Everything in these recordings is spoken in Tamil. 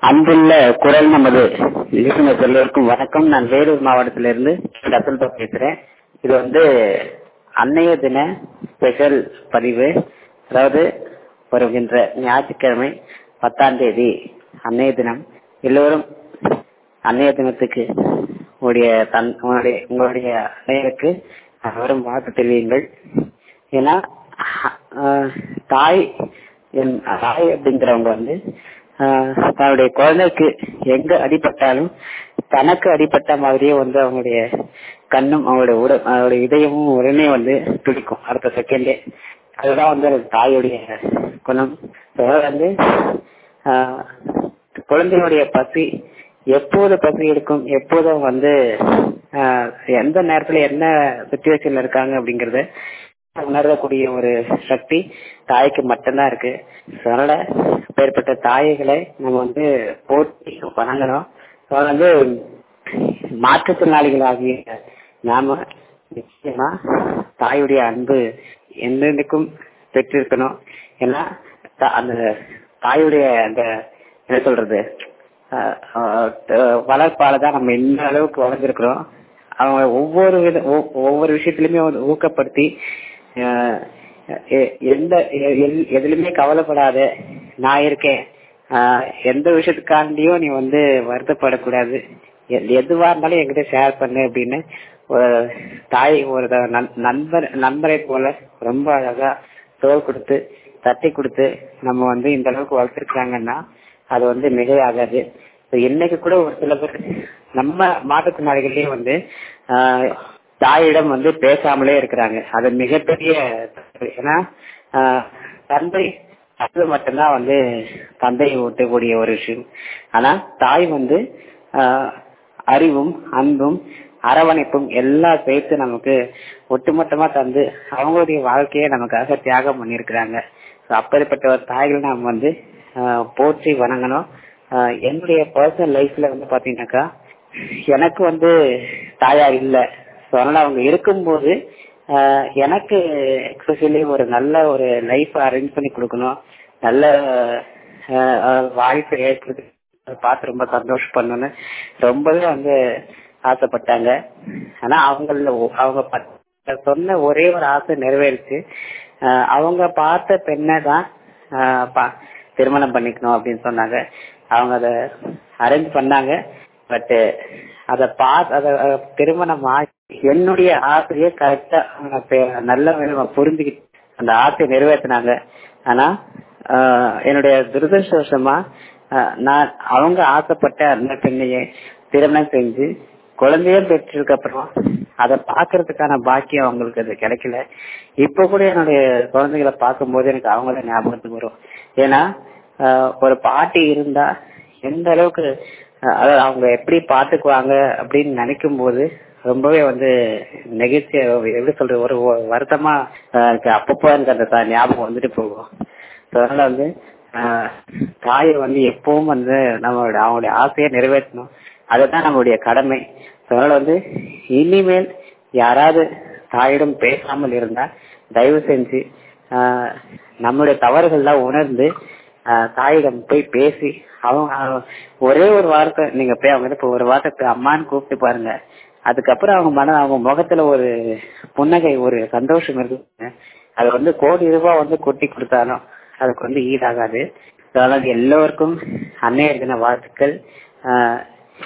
அன்புள்ள குரல் நமது லிசனர் எல்லோருக்கும் வணக்கம் நான் வேலூர் மாவட்டத்திலிருந்து டசல்பா பேசுறேன் இது வந்து அன்னைய தின ஸ்பெஷல் பதிவு அதாவது வருகின்ற ஞாயிற்றுக்கிழமை பத்தாம் தேதி அன்னைய தினம் எல்லோரும் அன்னைய தினத்துக்கு உங்களுடைய தன் உங்களுடைய உங்களுடைய அன்னையருக்கு அனைவரும் வாழ்த்து தெரிவியுங்கள் ஏன்னா ஆஹ், தாய் என் தாய் அப்படிங்கிறவங்க வந்து ஆஹ், தன்னுடைய குழந்தைக்கு எங்க அடிபட்டாலும் தனக்கு அடிபட்ட மாதிரியே வந்து அவங்களுடைய கண்ணும் அவங்களுடைய உட அவங்களுடைய இதயமும் உடனே வந்து துடிக்கும் அடுத்த செகண்டே அதுதான் வந்து அந்த தாயுடைய குணம் அதாவது வந்து ஆஹ், குழந்தையுடைய பசி எப்போது பசி எடுக்கும் எப்போதும் வந்து ஆஹ், எந்த நேரத்துல என்ன சுச்சுவேஷன்ல இருக்காங்க அப்படிங்கறத உணரக்கூடிய ஒரு சக்தி தாய்க்கு மட்டும்தான் இருக்கு அதனால அப்பேற்பட்ட தாய்களை நம்ம வந்து போட்டி வணங்கணும் அதனால வந்து மாற்றுத்திறனாளிகளாகிய நாம நிச்சயமா தாயுடைய அன்பு என்னென்னைக்கும் பெற்றிருக்கணும் ஏன்னா த- அந்த தாயுடைய அந்த என்ன சொல்றது அஹ், அஹ், வளர்ப்பால தான் நம்ம இந்த அளவுக்கு வளர்ந்துருக்கிறோம் அவங்க ஒவ்வொரு வித ஒவ்- ஒவ்வொரு விஷயத்திலுமே வந்து ஊக்கப்படுத்தி அஹ், எ- எந்த எ- எல்- எதுலயுமே கவலைப்படாத நான் இருக்கேன் ஆஹ், எந்த விஷயத்துக்காண்டியும் நீ வந்து வருத்தப்படக்கூடாது எ- எதுவா இருந்தாலும் என்கிட்ட ஷேர் பண்ணு அப்படின்னு ஒரு தாய் ஒரு த- நண்- நண்பர் நண்பரை போல ரொம்ப அழகா தோல் கொடுத்து தட்டி கொடுத்து நம்ம வந்து இந்த அளவுக்கு வளர்த்துருக்காங்கன்னா அது வந்து மிகையாகாது இப்ப இன்னைக்கு கூட ஒரு சில பேர் நம்ம மாற்றுத்திறனாளிகளே வந்து ஆஹ், தாயிடம் வந்து பேசாமலே இருக்கிறாங்க அது மிகப்பெரிய தப்பு. ஏன்னா ஆஹ், தந்தை அது மட்டும்தான் வந்து தந்தையை ஊட்டக்கூடிய ஒரு விஷயம் ஆனா தாய் வந்து ஆஹ், அறிவும் அன்பும் அரவணைப்பும் எல்லாம் சேர்த்து நமக்கு ஒட்டுமொத்தமா தந்து அவங்களுடைய வாழ்க்கையை நமக்காக தியாகம் பண்ணியிருக்கிறாங்க So, அப்படிப்பட்ட ஒரு தாய்கள் நாம் வந்து ஆஹ், போற்றி வணங்கணும் ஆஹ், என்னுடைய பர்சனல் லைஃப்ல வந்து பாத்தீங்கன்னாக்கா எனக்கு வந்து தாயார் இல்ல So, அதனால அவங்க இருக்கும்போது ஆஹ், எனக்கு எக்ஸ்பெஷலி ஒரு நல்ல ஒரு லைஃப் அரேஞ்ச் பண்ணி கொடுக்கணும் நல்ல வாய்ப்பு ஏற்படுத்தி அதை பார்த்து ரொம்ப சந்தோஷம் பண்ணணும்னு ரொம்பவே வந்து ஆசைப்பட்டாங்க ஆனா அவங்கள ஒ- அவங்க ப- சொன்ன ஒரே ஒரு ஆசை நிறைவேறிச்சு ஆஹ் அவங்க பார்த்த பெண்ணை தான் ஆஹ் பா- திருமணம் பண்ணிக்கணும் அப்படின்னு சொன்னாங்க அவங்க அதை அரேஞ்ச் பண்ணாங்க பட் அத பார்த்து அத அத திருமணம் ஆகி என்னுடைய ஆசையை கரெக்டா நல்ல விதமா புரிஞ்சுக்கிட்டு அந்த ஆசையை நிறைவேற்றினாங்க ஆனா ஆஹ் என்னுடைய துரதிருஷ்டவசமா ஆஹ் நான் அவங்க ஆசைப்பட்ட அந்த பெண்ணையே திருமணம் செஞ்சு குழந்தையும் பெற்றதுக்கு அப்புறம் அதை பாக்குறதுக்கான பாக்கியம் அவங்களுக்கு அது கிடைக்கல இப்ப கூட என்னுடைய குழந்தைகளை பார்க்கும்போது எனக்கு அவங்கள ஞாபகத்துக்கு வரும் ஏன்னா ஆஹ் ஒரு பாட்டி இருந்தா எந்த அளவுக்கு ஆஹ் அதாவது அவங்க எப்படி பாத்துக்குவாங்க அப்படின்னு நினைக்கும் போது ரொம்பவே வந்து நெகிழ்ச்சியா எப்படி சொல்றது ஒரு ஒரு வருத்தமா ஆஹ் இருக்கு அப்பப்போ எனக்கு அந்த த- ஞாபகம் வந்துட்டு போகும் So, அதனால வந்து ஆஹ் தாயை வந்து எப்பவும் வந்து நம்மளோட அவங்களுடைய ஆசையை நிறைவேற்றணும் அதுதான் நம்மளுடைய கடமை So, அதனால வந்து இனிமேல் யாராவது தாயிடம் பேசாமல் இருந்தா தயவு செஞ்சு ஆஹ் நம்மளுடைய தவறுகள்லாம் உணர்ந்து ஆஹ் தாயிடம் போய் பேசி அவங்க அவங்க- ஒரே ஒரு வார்த்தை நீங்க போய் அவங்க கிட்ட ஒரு வார்த்தை போய் அம்மான்னு கூப்பிட்டு பாருங்க அதுக்கப்புறம் அவங்க மன அவங்க முகத்துல ஒரு புன்னகை ஒரு சந்தோஷம் இருக்கு அது வந்து கோடி ரூபாய் வந்து கொட்டி கொடுத்தாலும் அதுக்கு வந்து ஈடாகாது அதனால எல்லோருக்கும் அன்னையர் தின வாழ்த்துக்கள் ஆஹ்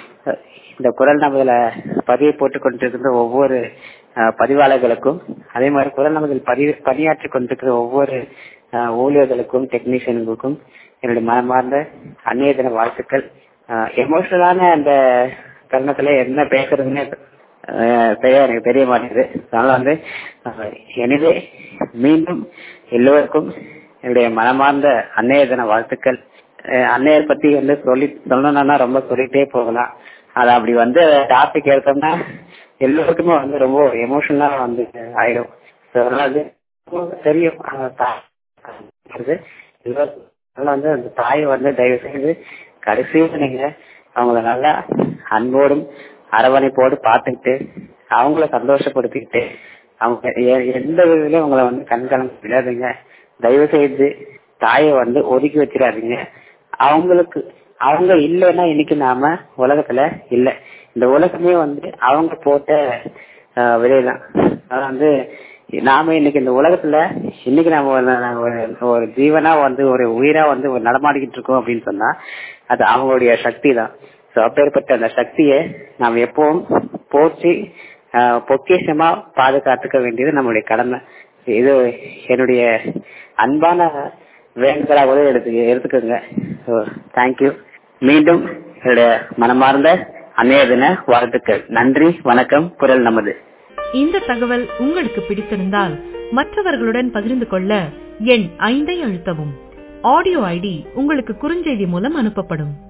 இந்த குரல் நமதுல பதிவை போட்டுக் கொண்டிருக்கிற ஒவ்வொரு ஆஹ், பதிவாளர்களுக்கும் அதே மாதிரி குரல் நமதில் பதிவு பணியாற்றிக் கொண்டிருக்கிற ஒவ்வொரு ஆஹ், ஊழியர்களுக்கும் டெக்னீஷியன்களுக்கும் என்னுடைய மனமார்ந்த அன்னைய தின வாழ்த்துக்கள் எமோஷனலான அந்த தருணத்துல என்ன பேசுறதுன்னு ஆஹ், சரியா எனக்கு தெரிய மாட்டேங்குது அதனால வந்து எனவே மீண்டும் எல்லோருக்கும் என்னுடைய மனமார்ந்த அன்னைய தின வாழ்த்துக்கள் அஹ் அன்னையர் பத்தி வந்து சொல்லி சொல்லணும்னா ரொம்ப சொல்லிட்டே போகலாம் அது அப்படி வந்து டாபிக் எடுத்தோம்னா எல்லோருக்குமே வந்து ரொம்ப எமோஷனலா வந்து ஆயிடும் So, அதனால வந்து தெரியும் அஹ் தா- அது எல்லோருக்கும் அதனால வந்து அந்த தாயை வந்து தயவு செய்து கடைசியில் நீங்க அவங்கள நல்லா அன்போடும் அரவணைப்போடு பார்த்துக்கிட்டு அவங்கள சந்தோஷப்படுத்திக்கிட்டு அவங்க எ- எந்த விதத்திலும் உங்களை வந்து கண்கலம் விடாதீங்க தயவு செய்து தாயை வந்து ஒதுக்கி வச்சிடாதீங்க அவங்களுக்கு அவங்க இல்லைன்னா இன்னைக்கு நாம உலகத்துல இல்ல இந்த உலகமே வந்து அவங்க போட்ட ஆஹ் விதைதான் அதான் வந்து நாம இன்னைக்கு இந்த உலகத்துல இன்னைக்கு நாம ஒரு- ஒரு- ஒரு ஜீவனா வந்து ஒரு உயிரா வந்து ஒரு நடமாடிக்கிட்டு இருக்கோம் அப்படின்னு சொன்னா அது அவங்களுடைய சக்தி தான் ஸோ அப்பேற்பட்ட அந்த சக்தியை நாம் எப்பவும் போற்றி ஆஹ் பொக்கிஷமா பாதுகாத்துக்க வேண்டியது நம்மளுடைய கடமை இது என்னுடைய அன்பான வேண்டுதலாக எடுத்து எடுத்துக்கோங்க ஸோ தேங்க்யூ மீண்டும் என்னுடைய மனமார்ந்த அன்னைய தின வாழ்த்துக்கள் நன்றி வணக்கம் குரல் நமது இந்த தகவல் உங்களுக்கு பிடித்திருந்தால் மற்றவர்களுடன் பகிர்ந்து கொள்ள எண் ஐந்தை அழுத்தவும் ஆடியோ ஐடி உங்களுக்கு குறுஞ்செய்தி மூலம் அனுப்பப்படும்